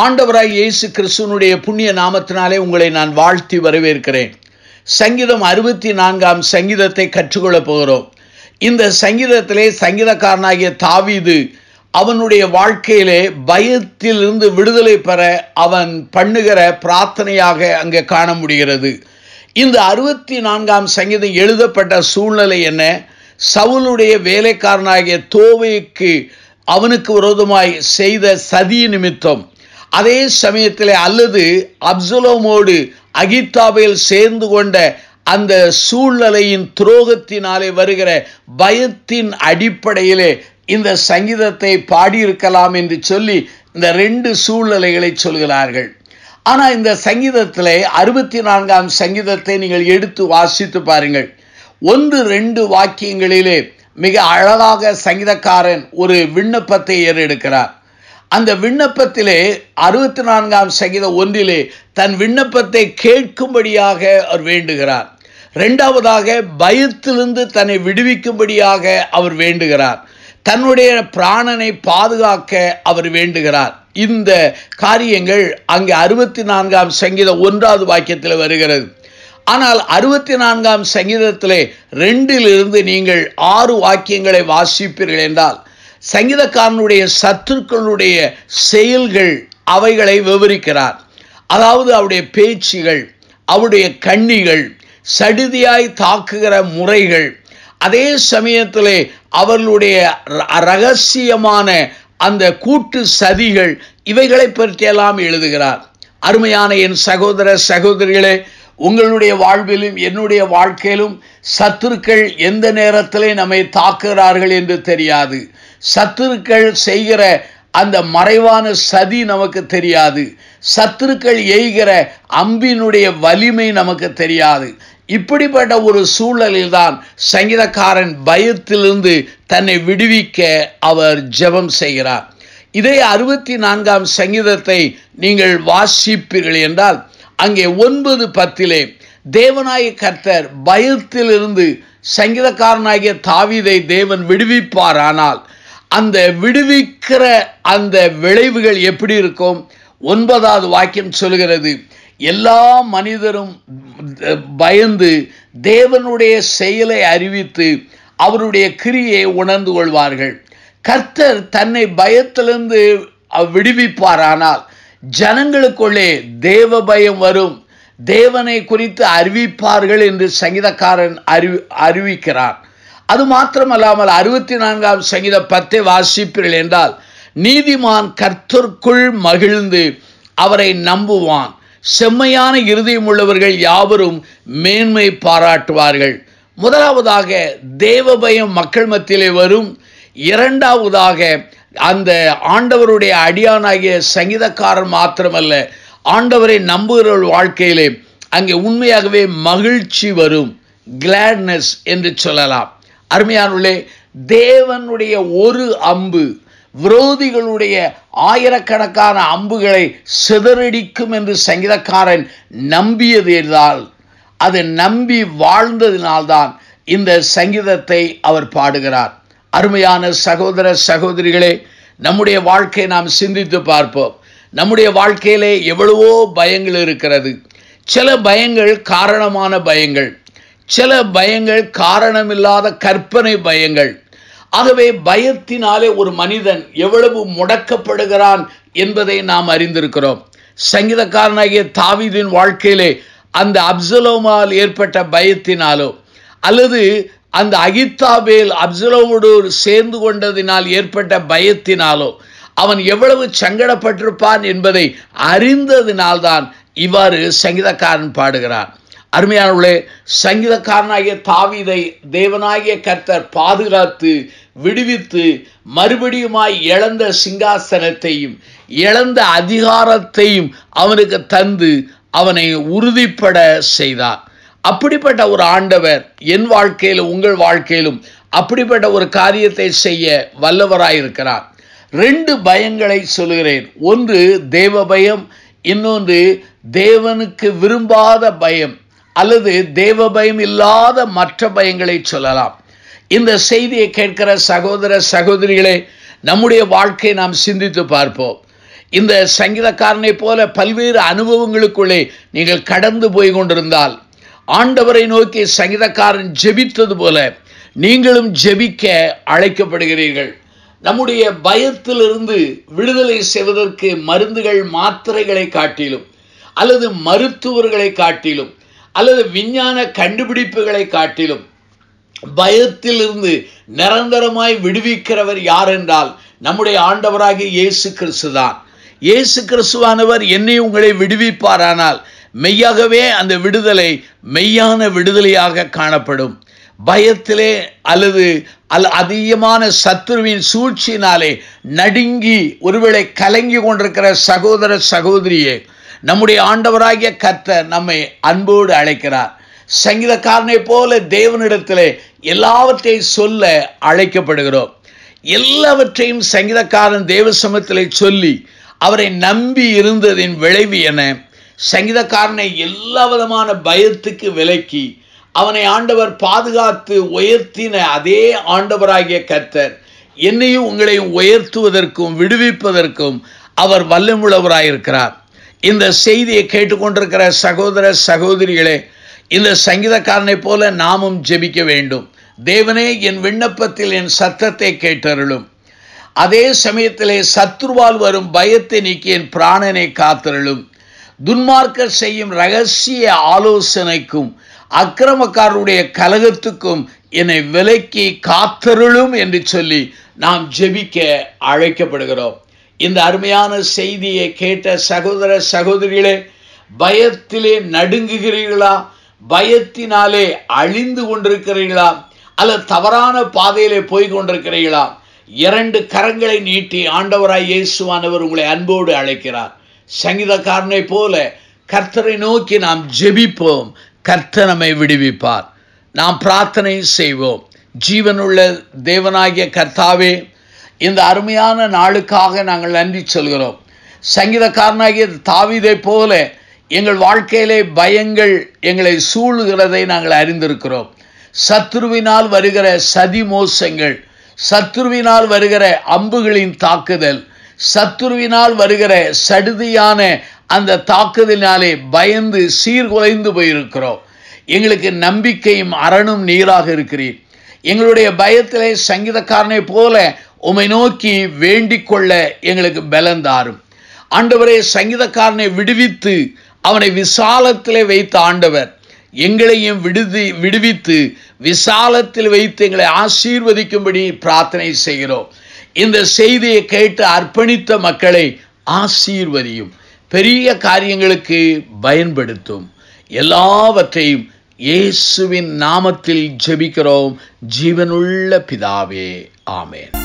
ஆண்டவராய் இயேசு கிறிஸ்துவனுடைய புண்ணிய நாமத்தினாலே உங்களை நான் வாழ்த்தி வரவேற்கிறேன் சங்கீதம் அறுபத்தி நான்காம் சங்கீதத்தை கற்றுக்கொள்ளப் போகிறோம் இந்த சங்கீதத்திலே சங்கீதக்காரனாகிய தாவீது அவனுடைய வாழ்க்கையிலே பயத்திலிருந்து விடுதலை பெற அவன் பண்ணுகிற பிரார்த்தனையாக அங்கே காண முடிகிறது இந்த அறுபத்தி நான்காம் சங்கீதம் எழுதப்பட்ட சூழ்நிலை என்ன சவுலுடைய வேலைக்காரனாகிய தோவைக்கு அவனுக்கு விரோதமாய் செய்த சதி நிமித்தம் அதே சமயத்தில் அல்லது அப்சலோமோடு அகித்தாபேல் சேர்ந்து கொண்ட அந்த சூழ்நிலையின் துரோகத்தினாலே வருகிற பயத்தின் அடிப்படையிலே இந்த சங்கீதத்தை பாடியிருக்கலாம் என்று சொல்லி இந்த ரெண்டு சூழ்நிலைகளை சொல்கிறார்கள் ஆனால் இந்த சங்கீதத்தில் அறுபத்தி நான்காம் சங்கீதத்தை நீங்கள் எடுத்து வாசித்து பாருங்கள் ஒன்று ரெண்டு வாக்கியங்களிலே மிக அழகாக சங்கீதக்காரன் ஒரு விண்ணப்பத்தை ஏறெடுக்கிறார் அந்த விண்ணப்பத்திலே அறுபத்தி நான்காம் சங்கீதம் ஒன்றிலே தன் விண்ணப்பத்தை கேட்கும்படியாக அவர் வேண்டுகிறார் ரெண்டாவதாக பயத்திலிருந்து தன்னை விடுவிக்கும்படியாக அவர் வேண்டுகிறார் தன்னுடைய பிராணனை பாதுகாக்க அவர் வேண்டுகிறார் இந்த காரியங்கள் அங்கே அறுபத்தி நான்காம் சங்கீதம் ஒன்றாவது வாக்கியத்தில் வருகிறது ஆனால் அறுபத்தி நான்காம் சங்கீதத்திலே ரெண்டிலிருந்து நீங்கள் ஆறு வாக்கியங்களை வாசிப்பீர்கள் என்றால் சங்கீதக்காரனுடைய சத்துருக்களுடைய செயல்கள் அவைகளை விவரிக்கிறார் அதாவது அவருடைய பேச்சுகள் அவருடைய கண்ணிகள் சடுதியாய் தாக்குகிற முறைகள் அதே சமயத்திலே அவர்களுடைய ரகசியமான அந்த கூட்டு சதிகள் இவைகளை பற்றியெல்லாம் எழுதுகிறார் அருமையான என் சகோதர சகோதரிகளே உங்களுடைய வாழ்விலும் என்னுடைய வாழ்க்கையிலும் சத்துருக்கள் எந்த நேரத்திலே நம்மை தாக்குகிறார்கள் என்று தெரியாது சத்துருக்கள் செய்கிற அந்த மறைவான சதி நமக்கு தெரியாது சத்துருக்கள் எய்கிற அம்பினுடைய வலிமை நமக்கு தெரியாது இப்படிப்பட்ட ஒரு சூழலில் தான் சங்கீதக்காரன் பயத்திலிருந்து தன்னை விடுவிக்க அவர் ஜெபம் செய்கிறார் இதே அறுபத்தி நான்காம் சங்கீதத்தை நீங்கள் வாசிப்பீர்கள் என்றால் அங்கே ஒன்பது பத்திலே தேவனாய கர்த்தர் பயத்திலிருந்து சங்கீதக்காரனாகிய தாவிதை தேவன் விடுவிப்பார் ஆனால் அந்த விடுவிக்கிற அந்த விளைவுகள் எப்படி இருக்கும் ஒன்பதாவது வாக்கியம் சொல்கிறது எல்லா மனிதரும் பயந்து தேவனுடைய செயலை அறிவித்து அவருடைய கிரியை உணர்ந்து கொள்வார்கள் கர்த்தர் தன்னை பயத்திலிருந்து விடுவிப்பாரானால் ஜனங்களுக்குள்ளே தேவ பயம் வரும் தேவனை குறித்து அறிவிப்பார்கள் என்று சங்கீதக்காரன் அறிவி அறிவிக்கிறார் அது மாத்திரமல்லாமல் அறுபத்தி நான்காம் சங்கீத பத்தை வாசிப்பீர்கள் என்றால் நீதிமான் கர்த்தர்க்குள் மகிழ்ந்து அவரை நம்புவான் செம்மையான இருதயம் உள்ளவர்கள் யாவரும் மேன்மை பாராட்டுவார்கள் முதலாவதாக தேவ பயம் மக்கள் மத்தியிலே வரும் இரண்டாவதாக அந்த ஆண்டவருடைய அடியானாகிய சங்கீதக்காரன் மாத்திரமல்ல ஆண்டவரை நம்புகிறவர்கள் வாழ்க்கையிலே அங்கே உண்மையாகவே மகிழ்ச்சி வரும் கிளாட்னஸ் என்று சொல்லலாம் அருமையானுள்ளே தேவனுடைய ஒரு அம்பு விரோதிகளுடைய ஆயிரக்கணக்கான அம்புகளை சிதறடிக்கும் என்று சங்கீதக்காரன் நம்பியது என்றால் அது நம்பி வாழ்ந்ததினால்தான் இந்த சங்கீதத்தை அவர் பாடுகிறார் அருமையான சகோதர சகோதரிகளே நம்முடைய வாழ்க்கையை நாம் சிந்தித்து பார்ப்போம் நம்முடைய வாழ்க்கையிலே எவ்வளவோ பயங்கள் இருக்கிறது சில பயங்கள் காரணமான பயங்கள் சில பயங்கள் காரணமில்லாத கற்பனை பயங்கள் ஆகவே பயத்தினாலே ஒரு மனிதன் எவ்வளவு முடக்கப்படுகிறான் என்பதை நாம் அறிந்திருக்கிறோம் சங்கீதக்காரனாகிய தாவிதின் வாழ்க்கையிலே அந்த அப்சலோமால் ஏற்பட்ட பயத்தினாலோ அல்லது அந்த அகித்தாபேல் அப்சலோமோடு சேர்ந்து கொண்டதினால் ஏற்பட்ட பயத்தினாலோ அவன் எவ்வளவு சங்கடப்பட்டிருப்பான் என்பதை அறிந்ததினால்தான் இவ்வாறு சங்கீதக்காரன் பாடுகிறான் அருமையானவர்களே சங்கீதக்காரனாகிய தாவிதை தேவனாகிய கர்த்தர் பாதுகாத்து விடுவித்து மறுபடியுமாய் இழந்த சிங்காசனத்தையும் இழந்த அதிகாரத்தையும் அவனுக்கு தந்து அவனை உறுதிப்பட செய்தார் அப்படிப்பட்ட ஒரு ஆண்டவர் என் வாழ்க்கையிலும் உங்கள் வாழ்க்கையிலும் அப்படிப்பட்ட ஒரு காரியத்தை செய்ய வல்லவராயிருக்கிறார் ரெண்டு பயங்களை சொல்கிறேன் ஒன்று தேவ பயம் இன்னொன்று தேவனுக்கு விரும்பாத பயம் அல்லது தேவ பயம் இல்லாத மற்ற பயங்களை சொல்லலாம் இந்த செய்தியை கேட்கிற சகோதர சகோதரிகளே நம்முடைய வாழ்க்கையை நாம் சிந்தித்து பார்ப்போம் இந்த சங்கீதக்காரனை போல பல்வேறு அனுபவங்களுக்குள்ளே நீங்கள் கடந்து போய் கொண்டிருந்தால் ஆண்டவரை நோக்கி சங்கீதக்காரன் ஜெபித்தது போல நீங்களும் ஜெபிக்க அழைக்கப்படுகிறீர்கள் நம்முடைய பயத்திலிருந்து விடுதலை செய்வதற்கு மருந்துகள் மாத்திரைகளை காட்டிலும் அல்லது மருத்துவர்களை காட்டிலும் அல்லது விஞ்ஞான கண்டுபிடிப்புகளை காட்டிலும் பயத்திலிருந்து நிரந்தரமாய் விடுவிக்கிறவர் யார் என்றால் நம்முடைய ஆண்டவராகிய இயேசு கிறிஸ்து தான் இயேசு கிறிஸ்துவானவர் என்னை உங்களை விடுவிப்பாரானால் மெய்யாகவே அந்த விடுதலை மெய்யான விடுதலையாக காணப்படும் பயத்திலே அல்லது அல்ல அதிகமான சத்துருவின் சூழ்ச்சியினாலே நடுங்கி ஒருவேளை கலங்கி கொண்டிருக்கிற சகோதர சகோதரியே நம்முடைய ஆண்டவராகிய கர்த்தர் நம்மை அன்போடு அழைக்கிறார் சங்கீதக்காரனை போல தேவனிடத்திலே எல்லாவற்றையும் சொல்ல அழைக்கப்படுகிறோம் எல்லாவற்றையும் சங்கீதக்காரன் தேவ சமத்திலே சொல்லி அவரை நம்பி இருந்ததின் விளைவு என சங்கீதக்காரனை எல்லா விதமான பயத்துக்கு விலக்கி அவனை ஆண்டவர் பாதுகாத்து உயர்த்தின அதே ஆண்டவராகிய கர்த்தர் என்னையும் உங்களையும் உயர்த்துவதற்கும் விடுவிப்பதற்கும் அவர் வல்லமுள்ளவராயிருக்கிறார் இந்த செய்தியை கேட்டுக்கொண்டிருக்கிற சகோதர சகோதரிகளே இந்த சங்கீதக்காரனை போல நாமும் ஜெபிக்க வேண்டும் தேவனே என் விண்ணப்பத்தில் என் சத்தத்தை கேட்டருளும் அதே சமயத்திலே சத்ருவால் வரும் பயத்தை நீக்கி என் பிராணனை காத்தருளும் துன்மார்க்கர் செய்யும் ரகசிய ஆலோசனைக்கும் அக்கிரமக்காரருடைய கலகத்துக்கும் என்னை விலக்கி காத்தருளும் என்று சொல்லி நாம் ஜெபிக்க அழைக்கப்படுகிறோம் இந்த அருமையான செய்தியை கேட்ட சகோதர சகோதரிகளே பயத்திலே நடுங்குகிறீர்களா பயத்தினாலே அழிந்து கொண்டிருக்கிறீர்களா அல்லது தவறான பாதையிலே போய் கொண்டிருக்கிறீர்களா இரண்டு கரங்களை நீட்டி ஆண்டவராய் இயேசுவானவர் உங்களை அன்போடு அழைக்கிறார் சங்கீதக்காரனை போல கர்த்தரை நோக்கி நாம் ஜெபிப்போம் கர்த்தர் நம்மை விடுவிப்பார் நாம் பிரார்த்தனை செய்வோம் ஜீவனுள்ள தேவனாகிய கர்த்தாவே இந்த அருமையான நாளுக்காக நாங்கள் நன்றி சொல்கிறோம் சங்கீதக்காரனாகிய தாவிதை போல எங்கள் வாழ்க்கையிலே பயங்கள் எங்களை சூழுகிறதை நாங்கள் அறிந்திருக்கிறோம் சத்ருவினால் வருகிற சதி மோசங்கள் சத்ருவினால் வருகிற அம்புகளின் தாக்குதல் சத்துருவினால் வருகிற சடுதியான அந்த தாக்குதலினாலே பயந்து சீர்குலைந்து போயிருக்கிறோம் எங்களுக்கு நம்பிக்கையும் அரணும் நீராக இருக்கிறீர் எங்களுடைய பயத்திலே சங்கீதக்காரனை போல உமை நோக்கி வேண்டிக் கொள்ள எங்களுக்கு பலந்தாரும் ஆண்டவரே சங்கீதக்காரனை விடுவித்து அவனை விசாலத்திலே வைத்த ஆண்டவர் எங்களையும் விடுதி விடுவித்து விசாலத்தில் வைத்து எங்களை ஆசீர்வதிக்கும்படி பிரார்த்தனை செய்கிறோம் இந்த செய்தியை கேட்டு அர்ப்பணித்த மக்களை ஆசீர்வதியும் பெரிய காரியங்களுக்கு பயன்படுத்தும் எல்லாவற்றையும் இயேசுவின் நாமத்தில் ஜெபிக்கிறோம் ஜீவனுள்ள பிதாவே ஆமேன்